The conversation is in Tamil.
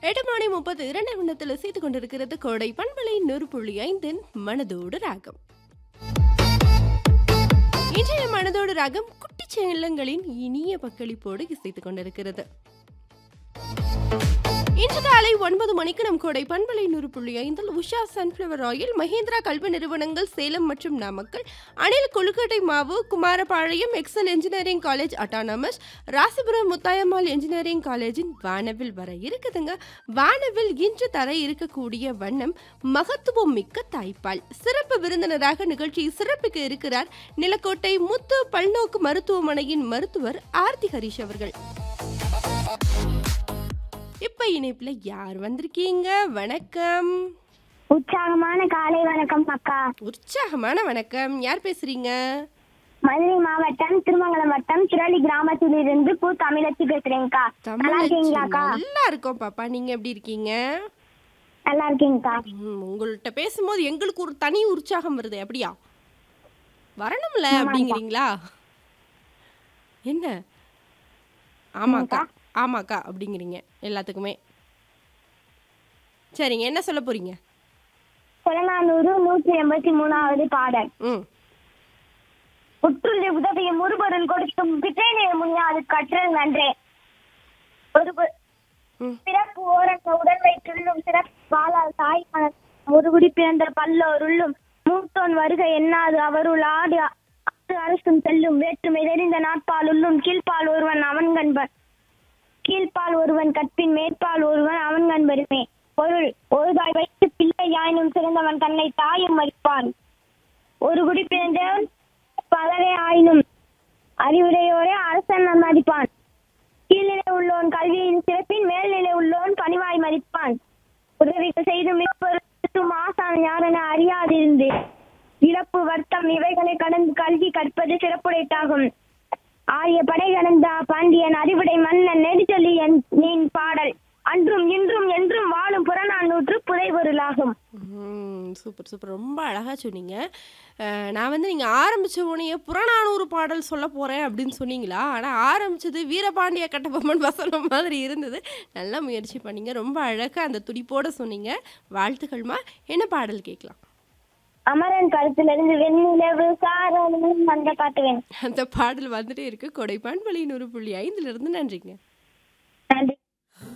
எட்டு மணி முப்பது இரண்டு நிமிடத்தில் செய்து கொண்டிருக்கிறது கோடை பண்பலை நூறு புள்ளி ஐந்தின் மனதோடு ராகம் இன்றைய மனதோடு ராகம் குட்டி செல்லங்களின் இனிய பங்களிப்போடு இசைத்துக் கொண்டிருக்கிறது இன்று காலை ஒன்பது மணிக்கு நம் கோடை பண்பலை நூறு புள்ளி ஐந்தில் உஷா சன்ஃப்ளவர் ஆயில் மஹேந்திரா கல்வி நிறுவனங்கள் சேலம் மற்றும் நாமக்கல் அணில் கொழுக்கட்டை மாவு Kumarapalayam Excel engineering college autonomous Rasipuram Muthayammal engineering காலேஜின் வானவில் வர இருக்குதுங்க வானவில் இன்று தர இருக்கக்கூடிய வண்ணம் மகத்துவம் மிக்க தாய்ப்பால் சிறப்பு விருந்தினராக நிகழ்ச்சி சிறப்பிக்க இருக்கிறார் நிலக்கோட்டை முத்து பல்நோக்கு மருத்துவமனையின் மருத்துவர் ஆர்த்தி ஹரிஷ் அவர்கள் இப்ப இணைப்புல யார் வந்திருக்கீங்க வணக்கம் உற்சாகமான காலை வணக்கம் அக்கா உற்சாகமான வணக்கம் யார் பேசுறீங்க மதுரை மாவட்டம் திருமங்கலம் வட்டம் சுரளி கிராமத்திலிருந்து பூ தமிழச்சி பேசுறேங்கக்கா நல்லா தமிழச்சி இருக்கீங்களாக்கா நல்லா இருக்கோம் பாப்பா நீங்க எப்படி இருக்கீங்க நல்லா இருக்கீங்கக்கா ம், உங்கள்ட்ட பேசும்போது எங்களுக்கு ஒரு தனி உற்சாகம் வருது அப்படியா வரணும்ல அப்படிங்கிறீங்களா என்ன ஆமாக்கா ஆமாக்கா அப்படிங்கிறீங்க எல்லாத்துக்குமே சரிங்க என்ன சொல்ல போறீங்க புறநானூறு நூற்றி எண்பத்தி மூணாவது பாடல் ம் உற்றுள்ள உதவியும் முறுபொருள் கொடுத்தும் பிற்றேனே முன்னாது கற்றல் நன்றே ஒரு பு- ம். பிறப்பு ஓரங்க உடல் வைத்துள்ளும் சிறப்பு வாழால் தாய் மன- ஒரு குடி பிறந்த பல்லோருள்ளும் மூத்தோன் வருக எண்ணாது அவருள் ஆடு ஆடு அரசும் செல்லும் வேற்றுமை தெரிந்த நாட்பாலுள்ளும் கீழ்ப்பால் ஒருவன் அவன் கண்பன் கீழ்ப்பால் ஒருவன் கற்பின் மேற்பால் ஒருவன் அவன் கண்பருமே பொருள் ஒரு தாய் வைத்து பிள்ளை யாயினும் சிறந்தவன் தன்னை தாயும் மதிப்பான் ஒரு குடி பிறந்தவன் பலரே ஆயினும் அறிவுரையோரே அரசன் மதிப்பான் கீழ்நிலை உள்ளோன் கல்வியின் சிறப்பின் மேல்நிலை உள்ளோன் பணிவாய் மதிப்பான் உதவிக்கு செய்து மிகவும் ஆசான் யாரென அறியாதிருந்து இழப்பு வர்த்தம் இவைகளை கடந்து கல்வி கற்பது சிறப்புடைத்தாகும் ஆரிய படை கடந்த பாண்டியன் அறிவுடை மன்னன் நெடுச்சொல்லியன் நீன் பாடல் அன்றும் இன்றும் என்றும் வாழும் புறநானூற்று புதைபொருளாகும் ம், சூப்பர் சூப்பர் ரொம்ப அழகாக சொன்னீங்க அஹ், நான் வந்து நீங்கள் ஆரம்பித்த உடனே புறநானூறு பாடல் சொல்ல போகிறேன் அப்படின்னு சொன்னீங்களா ஆனால் ஆரம்பிச்சது வீரபாண்டிய கட்டபொம்மன் வசனம் மாதிரி இருந்தது நல்லா முயற்சி பண்ணீங்க ரொம்ப அழகாக அந்த துடிப்போட சொன்னீங்க வாழ்த்துக்கள்மா என்ன பாடல் கேட்கலாம் அமரன் கருத்திலிருந்து வெண்ணிலவு சாரலும் அந்த பாட்டு வேணும் அந்த பாடல் வந்துட்டே இருக்கு கொடைப்பான் வழி நூறு புள்ளி ஐந்துலேருந்து நன்றிங்க நன்றி